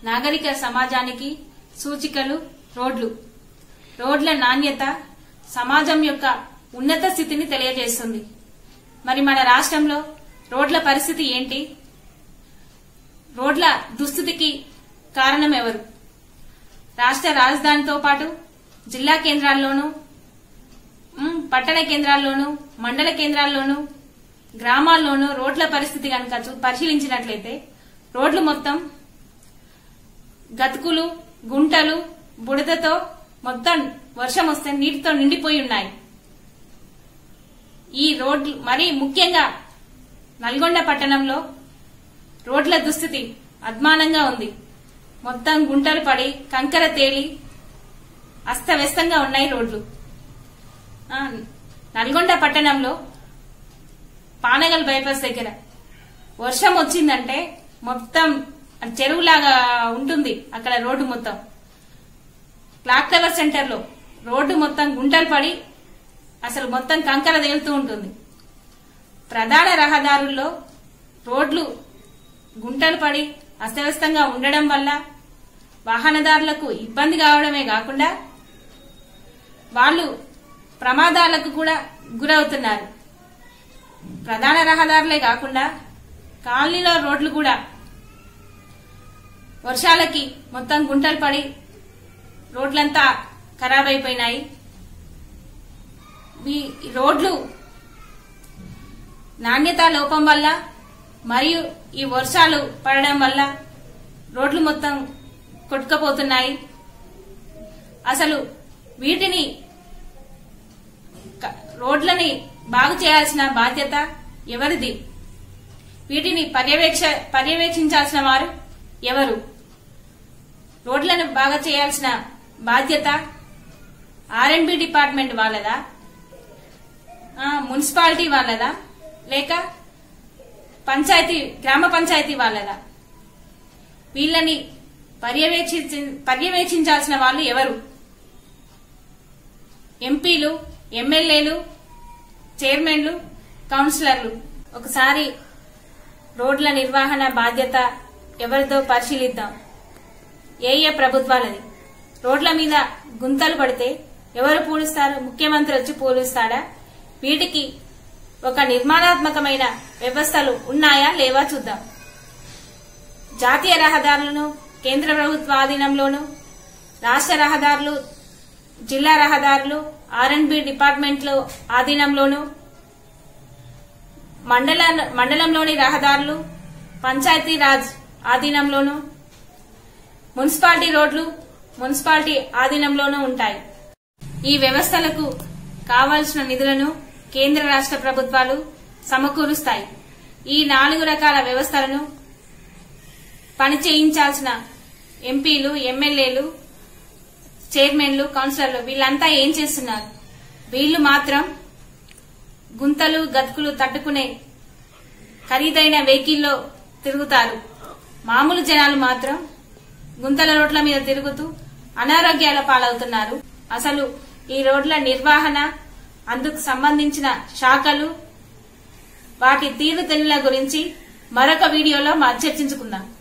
నాగరిక సమాజానికి సూచికలు రోడ్లు రోడ్ల నాణ్యత సమాజం యొక్క ఉన్నత స్థితిని తెలియజేస్తుంది మరి మన రాష్ట్రంలో రోడ్ల పరిస్థితి ఏంటి రోడ్ల దుస్థితికి కారణం ఎవరు రాష్ట్ర రాజధానితో పాటు జిల్లా కేంద్రాల్లోనూ ఉమ్, పట్టణ కేంద్రాల్లోనూ మండల కేంద్రాల్లోనూ గ్రామాల్లోనూ రోడ్ల పరిస్థితి కనుక చూ- పరిశీలించినట్లయితే రోడ్లు మొత్తం గతుకులు గుంటలు బుడదతో మొత్తం వర్షం వస్తే నీటితో నిండిపోయి ఉన్నాయి ఈ రోడ్లు మరీ ముఖ్యంగా నల్గొండ పట్టణంలో రోడ్ల దుస్థితి అద్మానంగా ఉంది మొత్తం గుంటలు పడి కంకర తేలి అస్తవ్యస్తంగా ఉన్నాయి రోడ్లు ఆ, నల్గొండ పట్టణంలో పానగల్ బైపాస్ దగ్గర వర్షం వచ్చిందంటే మొత్తం చెరువులాగా ఉంటుంది అక్కడ రోడ్డు మొత్తం క్లాక్ టవర్ సెంటర్ లో రోడ్డు మొత్తం గుంటలు పడి అసలు మొత్తం కంకర తేలుతూ ఉంటుంది ప్రధాన రహదారుల్లో రోడ్లు గుంటలు పడి అస్తవ్యస్తంగా ఉండడం వల్ల వాహనదారులకు ఇబ్బంది కావడమే కాకుండా వాళ్ళు ప్రమాదాలకు కూడా గురవుతున్నారు ప్రధాన రహదారులే కాకుండా కాలనీలో రోడ్లు కూడా వర్షాలకి మొత్తం గుంటలు పడి రోడ్లంతా ఖరాబ్ అయిపోయినాయి ఈ రోడ్లు నాణ్యత లోపం వల్ల మరియు ఈ వర్షాలు పడడం వల్ల రోడ్లు మొత్తం కొట్టుకపోతున్నాయి అసలు వీటిని క- రోడ్లని బాగు చేయాల్సిన బాధ్యత ఎవరిది వీటిని పర్యవేక్ష పర్యవేక్షించాల్సిన వారు ఎవరు రోడ్లను బాగా చేయాల్సిన బాధ్యత ఆర్ఎండ్బి డిపార్ట్మెంట్ వాళ్ళదా ఆ, మున్సిపాలిటీ వాళ్ళదా లేక పంచాయతీ గ్రామ పంచాయతీ వాళ్ళదా వీళ్ళని పర్యవేక్షించి పర్యవేక్షించాల్సిన వాళ్ళు ఎవరు ఎంపీలు ఎమ్మెల్యేలు చైర్మన్లు కౌన్సిలర్లు ఒకసారి రోడ్ల నిర్వహణ బాధ్యత ఎవరిదో పరిశీలిద్దాం ఏ ఏ ప్రభుత్వాలది రోడ్ల మీద గుంతలు పడితే ఎవరు పూడుస్తారు ముఖ్యమంత్రి వచ్చి పూలుస్తాడా వీటికి ఒక నిర్మాణాత్మకమైన వ్యవస్థలు ఉన్నాయా లేవా చూద్దాం జాతీయ రహదారులను కేంద్ర ప్రభుత్వ ఆధీనంలోను రాష్ట్ర రహదారులు జిల్లా రహదారులు ఆర్ఎండ్బి డిపార్ట్మెంట్లు ఆధీనంలోను మండల మండలంలోని రహదారులు పంచాయతీ రాజ్ ఆధీనంలోను మున్సిపాలిటీ రోడ్లు మున్సిపాలిటీ ఆధీనంలోనూ ఉంటాయి ఈ వ్యవస్థలకు కావాల్సిన నిధులను కేంద్ర రాష్ట్ర ప్రభుత్వాలు సమకూరుస్తాయి ఈ నాలుగు రకాల వ్యవస్థలను పని చేయించాల్సిన ఎంపీలు ఎమ్మెల్యేలు చైర్మన్లు కౌన్సిలర్లు వీళ్ళంతా ఏం చేస్తున్నారు వీళ్ళు మాత్రం గుంతలు గతుకులు తట్టుకునే ఖరీదైన వెహికల్లో తిరుగుతారు మామూలు జనాలు మాత్రం గుంతల రోడ్ల మీద తిరుగుతూ అనారోగ్యాల పాలవుతున్నారు అసలు ఈ రోడ్ల నిర్వహణ అందుకు సంబంధించిన శాఖలు వాటి తీరుతెన్నుల గురించి మరొక వీడియోలో మా చర్చించుకుందాం